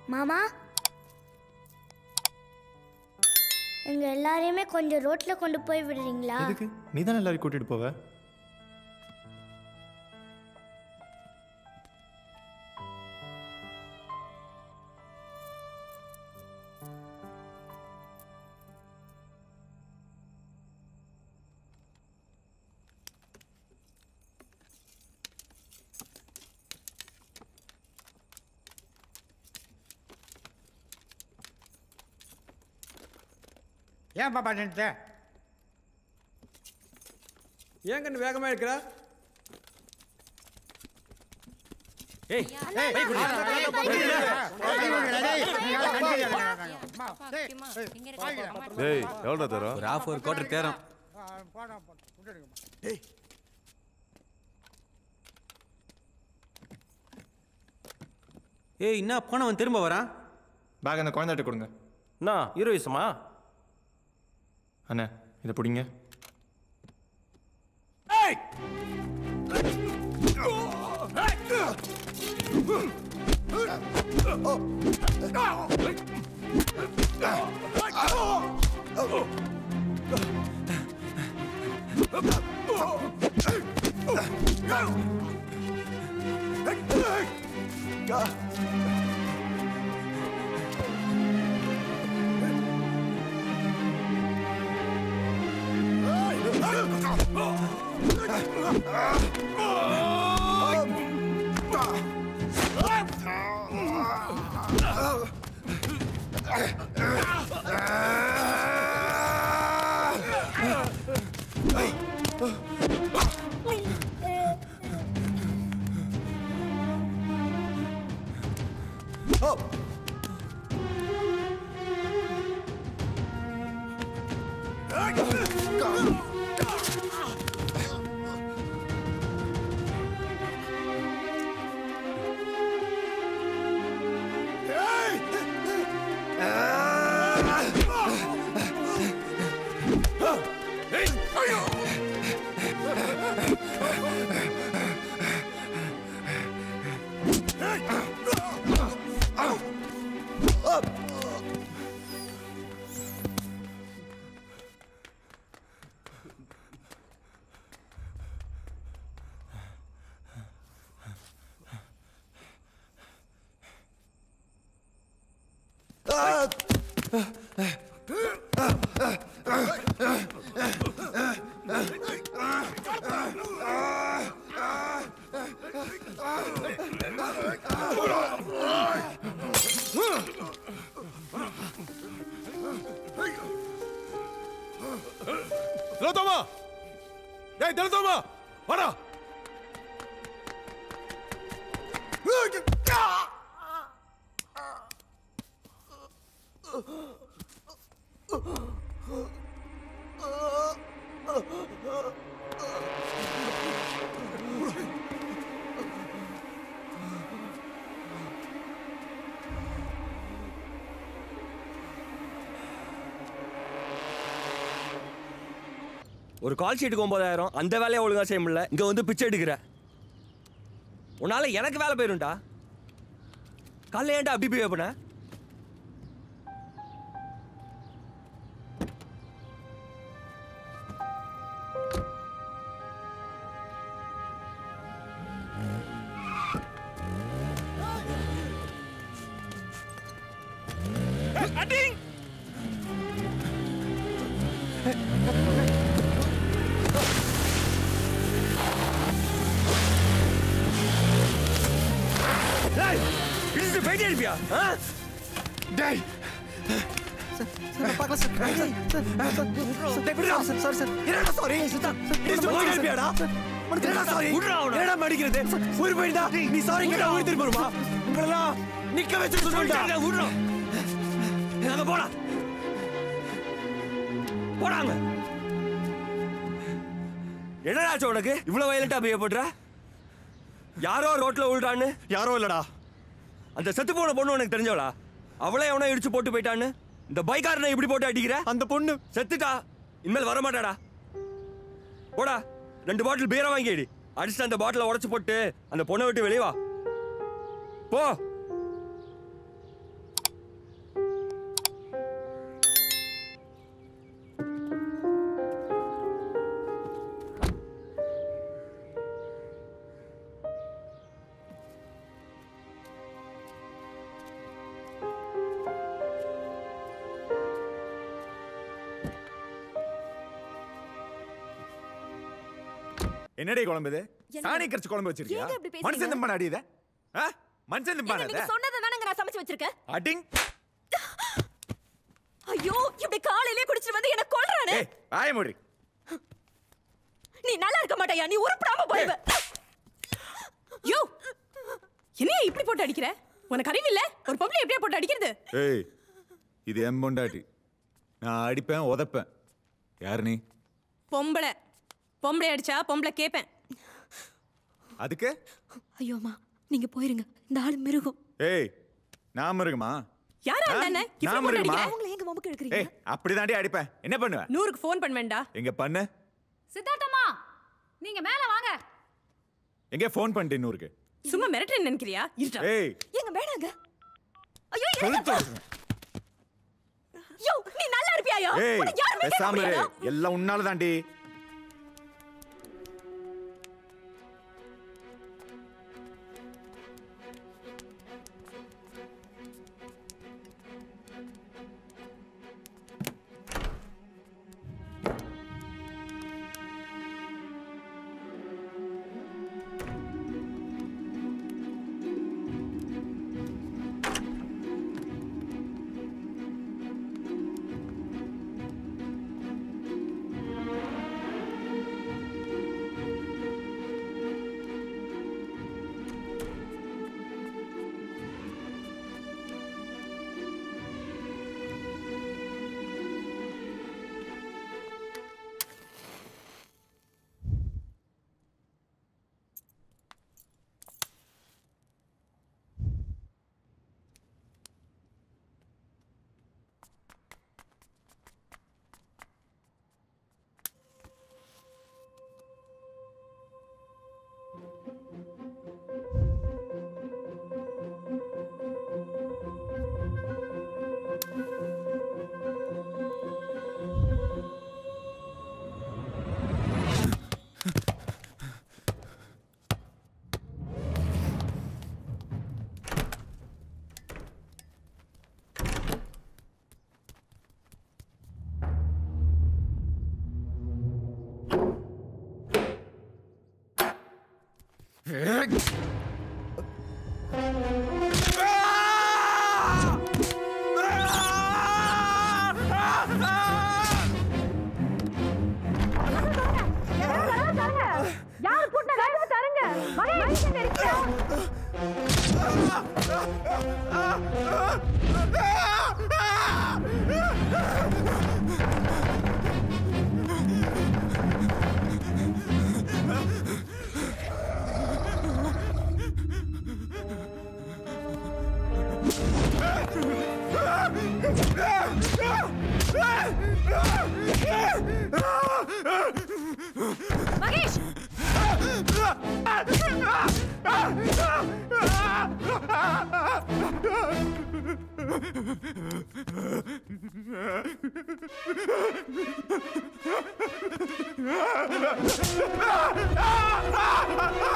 மாமா எங்க எல்லாரையுமே கொஞ்சம் ரோட்ல கொண்டு போய் விடுறீங்களா எதுக்கு நீ தானே எல்லாரையும் கூட்டிட்டு போவ ஏன் பாப்பா நின்றுட்ட ஏன் கண்ணு வேகமா இருக்கிற ஏய் ஏய், ஏய், குடி. ஏய், ஏய், டேய் எவ்வளோ தரும் ஒரு ஆஃப் ஒரு குவார்டர் தேரம் ஏய் என்ன போனவன் திரும்ப வரான் பேக் அந்த குழந்தைகிட்ட கொடுங்க அண்ணா ஹீரோயிசமா அண்ணே இதை பிடிங்க திலோத்தமா டேய் திலோத்தமா வாடா ஒரு கால் ஷீட்டுக்கு ஒன்பதாயிரம் அந்த வேலையை ஒழுங்கா செய்ய முடியல இங்க வந்து பிச்சை எடுக்கிற உன்னால எனக்கு வேலை போயிரும்டா காலைல ஏன்டா அப்படி போய் பண்ண டேய் இடிச்சு போயிட்டே இருப்பியா ஆ? டேய் என்னடாச்சு உனக்கு இவ்வளவு வயலண்டா பிஹேவ் பண்ற யாரோ ரோட்ல விழுறான்னு யாரோ இல்லடா அந்த செத்து போன பொண்ணு உனக்கு தெரிஞ்சவளா அவளே எவனோ இடிச்சு போட்டு போயிட்டான்னு இந்த பைக்காரனை இப்படி போட்டு அடிக்கிற அந்த பொண்ணு செத்துட்டா இனிமேல் வர மாட்டாடா போடா ரெண்டு பாட்டில் பீரை வாங்கி அடி அடிச்சுட்டு அந்த பாட்டிலை உடைச்சு போட்டு அந்த பொண்ணை விட்டு வெளியே வா போ என்னடி குழம்பு இது சாணி கரைச்சு குழம்பு வச்சிருக்கியா ஏங்க இப்படி பேசுறீங்க? மனுஷன் திம்பான அடி இத ஆ? மனுஷன் திம்பான நீங்க சொன்னதை தானங்க நான் சமைச்சு வச்சிருக்கேன் அடிங் ஐயோ இப்படி காலையிலே குடிச்சிட்டு வந்து என்ன கொல்றானே ஏய் வாய மூடி நீ நல்லா இருக்க மாட்டாயா நீ உருப்படாம போயிடுவ யோ என்னைய இப்படி போட்டு அடிக்கிற உனக்கு அறிவு இல்ல ஒரு பொம்பளை எப்படியா போட்டு அடிக்கிறது ஏய் இது என் பொண்டாட்டி நான் அடிப்பேன் உதைப்பேன் யார் நீ பொம்பளை பொம்பளை அடிச்சா பொம்பளை கேப்பேன் அதுக்கு ஐயோ அம்மா நீங்க போயிருங்க இந்த ஆளு மிருகம் ஏய் நான் மிருகமா யாரா ஆ? இருந்தானே இப்படி நான் போட்டு மிருகமா? அடிக்கிற அவங்கள எங்க மமுக்கு எடுக்கிறீங்க ஏய் அப்படிதாண்டி அடிப்பேன் என்ன பண்ணுவ நூறுக்கு ஃபோன் பண்ண வேண்டா எங்க பண்ணு சித்தார்த்தம்மா நீங்க மேல வாங்க எங்க ஃபோன் பண்ணிட்டு இன்னொருக்கு சும்மா மிரட்டுறேன்னு நினைக்கிறியா இருட்டா ஏய் எங்க வேணாங்க ஐயோ கொளுத்து இருங்க. யோ நீ நல்லா இருப்பியாயோ ஏய் உன்னை யாருமே கேட்க பேசாம இரு. முடியாதா? எல்லாம் உன்னால தாண்டி மகேஷ் Ah!